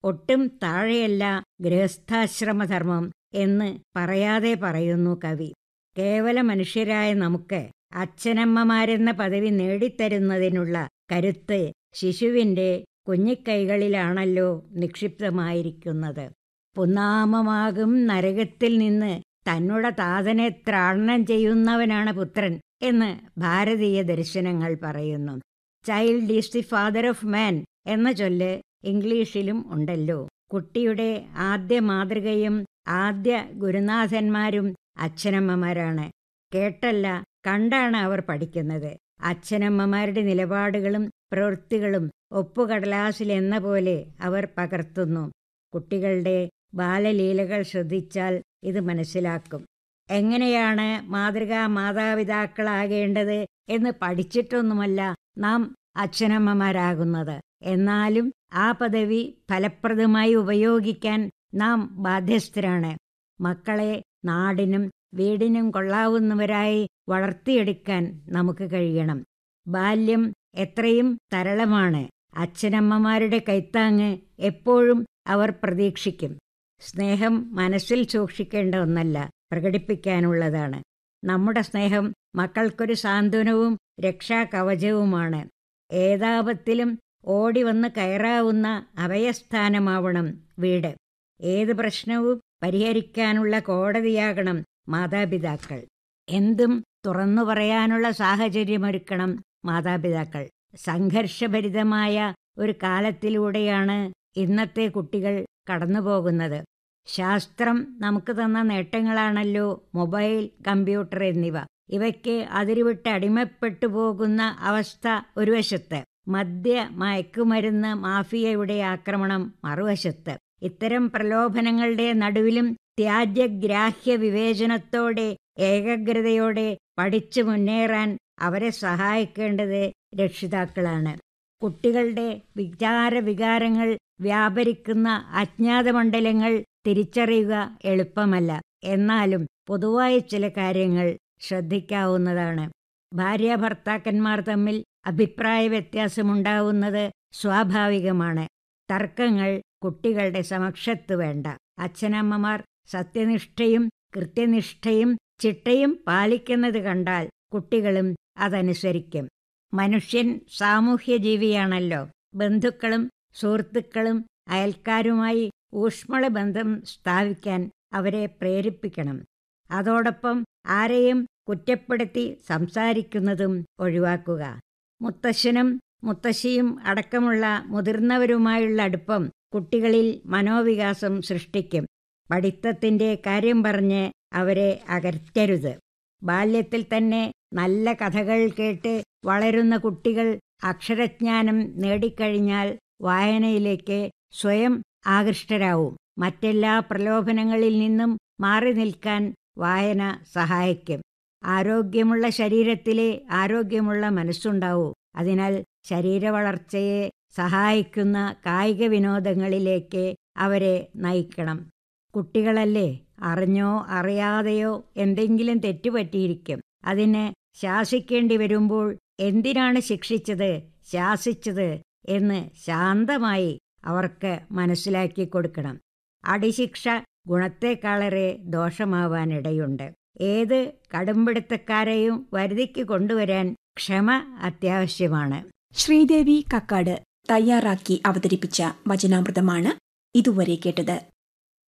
ഒട്ടും താഴെയല്ല ഗൃഹസ്ഥാശ്രമധർമ്മം എന്ന് പറയാതെ പറയുന്നു കവി കേവല മനുഷ്യരായ നമുക്ക് അച്ഛനമ്മമാരെന്ന പദവി നേടിത്തരുന്നതിനുള്ള കരുത്ത് ശിശുവിൻ്റെ കുഞ്ഞിക്കൈകളിലാണല്ലോ നിക്ഷിപ്തമായിരിക്കുന്നത് പുന്നാമമാകും നരകത്തിൽ നിന്ന് തന്നുടെ താതനെ ത്രാടനം ചെയ്യുന്നവനാണ് പുത്രൻ എന്ന് ഭാരതീയ ദർശനങ്ങൾ പറയുന്നു child is the father of man എന്ന ചൊല്ല് ഇംഗ്ലീഷിലും ഉണ്ടല്ലോ കുട്ടിയുടെ ആദ്യ മാതൃകയും ആദ്യ ഗുരുനാഥന്മാരും അച്ഛനമ്മമാരാണ് കേട്ടല്ല കണ്ടാണ് അവർ പഠിക്കുന്നത് അച്ഛനമ്മമാരുടെ നിലപാടുകളും പ്രവൃത്തികളും ഒപ്പുകടലാസിൽ എന്ന പോലെ അവർ പകർത്തുന്നു കുട്ടികളുടെ ബാലലീലകൾ ശ്രദ്ധിച്ചാൽ ഇത് മനസ്സിലാക്കും എങ്ങനെയാണ് മാതൃകാ മാതാപിതാക്കളാകേണ്ടത് എന്ന് പഠിച്ചിട്ടൊന്നുമല്ല നാം അച്ഛനമ്മമാരാകുന്നത് എന്നാലും ആ പദവി ഫലപ്രദമായി ഉപയോഗിക്കാൻ നാം ബാധ്യസ്ഥരാണ് മക്കളെ നാടിനും വീടിനും കൊള്ളാവുന്നവരായി വളർത്തിയെടുക്കാൻ നമുക്ക് കഴിയണം ബാല്യം എത്രയും തരളമാണ് അച്ഛനമ്മമാരുടെ കൈത്താങ്ങ് എപ്പോഴും അവർ പ്രതീക്ഷിക്കും സ്നേഹം മനസ്സിൽ സൂക്ഷിക്കേണ്ട ഒന്നല്ല പ്രകടിപ്പിക്കാനുള്ളതാണ് നമ്മുടെ സ്നേഹം മക്കൾക്കൊരു സാന്ത്വനവും രക്ഷാകവചവുമാണ് ഏതാപത്തിലും ഓടി വന്ന് കയറാവുന്ന അഭയസ്ഥാനമാവണം വീട് ഏത് പ്രശ്നവും പരിഹരിക്കാനുള്ള കോടതിയാകണം മാതാപിതാക്കൾ എന്തും തുറന്നു പറയാനുള്ള സാഹചര്യമൊരുക്കണം മാതാപിതാക്കൾ സംഘർഷഭരിതമായ ഒരു കാലത്തിലൂടെയാണ് ഇന്നത്തെ കുട്ടികൾ കടന്നുപോകുന്നത് ശാസ്ത്രം നമുക്ക് തന്ന നേട്ടങ്ങളാണല്ലോ മൊബൈൽ കമ്പ്യൂട്ടർ എന്നിവ ഇവയ്ക്ക് അതിരുവിട്ട് അടിമപ്പെട്ടു പോകുന്ന അവസ്ഥ ഒരു വശത്ത് മദ്യ മയക്കുമരുന്ന് മാഫിയയുടെ ആക്രമണം മറുവശത്ത് ഇത്തരം പ്രലോഭനങ്ങളുടെ നടുവിലും ത്യാജ്യഗ്രാഹ്യ വിവേചനത്തോടെ ഏകാഗ്രതയോടെ പഠിച്ചു മുന്നേറാൻ അവരെ സഹായിക്കേണ്ടത് രക്ഷിതാക്കളാണ് കുട്ടികളുടെ വിചാര വികാരങ്ങൾ വ്യാപരിക്കുന്ന അജ്ഞാത മണ്ഡലങ്ങൾ തിരിച്ചറിയുക എളുപ്പമല്ല എന്നാലും പൊതുവായ ചില കാര്യങ്ങൾ ശ്രദ്ധിക്കാവുന്നതാണ് ഭാര്യ ഭർത്താക്കന്മാർ തമ്മിൽ അഭിപ്രായ വ്യത്യാസമുണ്ടാവുന്നത് സ്വാഭാവികമാണ് തർക്കങ്ങൾ കുട്ടികളുടെ സമക്ഷത്ത് വേണ്ട അച്ഛനമ്മമാർ സത്യനിഷ്ഠയും കൃത്യനിഷ്ഠയും ചിട്ടയും പാലിക്കുന്നത് കണ്ടാൽ കുട്ടികളും അതനുസരിക്കും മനുഷ്യൻ സാമൂഹ്യ ജീവിയാണല്ലോ ബന്ധുക്കളും സുഹൃത്തുക്കളും അയൽക്കാരുമായി ഊഷ്മള ബന്ധം സ്ഥാപിക്കാൻ അവരെ പ്രേരിപ്പിക്കണം അതോടൊപ്പം ആരെയും കുറ്റപ്പെടുത്തി സംസാരിക്കുന്നതും ഒഴിവാക്കുക മുത്തശ്ശനും മുത്തശ്ശിയും അടക്കമുള്ള മുതിർന്നവരുമായുള്ള അടുപ്പം കുട്ടികളിൽ മനോവികാസം സൃഷ്ടിക്കും പഠിത്തത്തിന്റെ കാര്യം പറഞ്ഞ് അവരെ അകറ്റരുത് ബാല്യത്തിൽ തന്നെ നല്ല കഥകൾ കേട്ട് വളരുന്ന കുട്ടികൾ അക്ഷരജ്ഞാനം നേടിക്കഴിഞ്ഞാൽ വായനയിലേക്ക് സ്വയം ആകൃഷ്ടരാവും മറ്റെല്ലാ പ്രലോഭനങ്ങളിൽ നിന്നും മാറി നിൽക്കാൻ വായന സഹായിക്കും ആരോഗ്യമുള്ള ശരീരത്തിലെ ആരോഗ്യമുള്ള മനസ്സുണ്ടാവൂ അതിനാൽ ശരീരവളർച്ചയെ സഹായിക്കുന്ന കായിക വിനോദങ്ങളിലേക്ക് അവരെ നയിക്കണം കുട്ടികളല്ലേ അറിഞ്ഞോ അറിയാതെയോ എന്തെങ്കിലും തെറ്റുപറ്റിയിരിക്കും അതിന് ശാസിക്കേണ്ടി വരുമ്പോൾ എന്തിനാണ് ശിക്ഷിച്ചത് ശാസിച്ചത് എന്ന് ശാന്തമായി അവർക്ക് മനസ്സിലാക്കി കൊടുക്കണം അടിശിക്ഷ ഗുണത്തെക്കാളേറെ ദോഷമാവാനിടയുണ്ട് ഏത് കടുംപിടുത്തക്കാരെയും വരുതിക്ക് കൊണ്ടുവരാൻ ക്ഷമ അത്യാവശ്യമാണ് ശ്രീദേവി കക്കാട് തയ്യാറാക്കി അവതരിപ്പിച്ച വചനാമൃതമാണ് ഇതുവരെ കേട്ടത്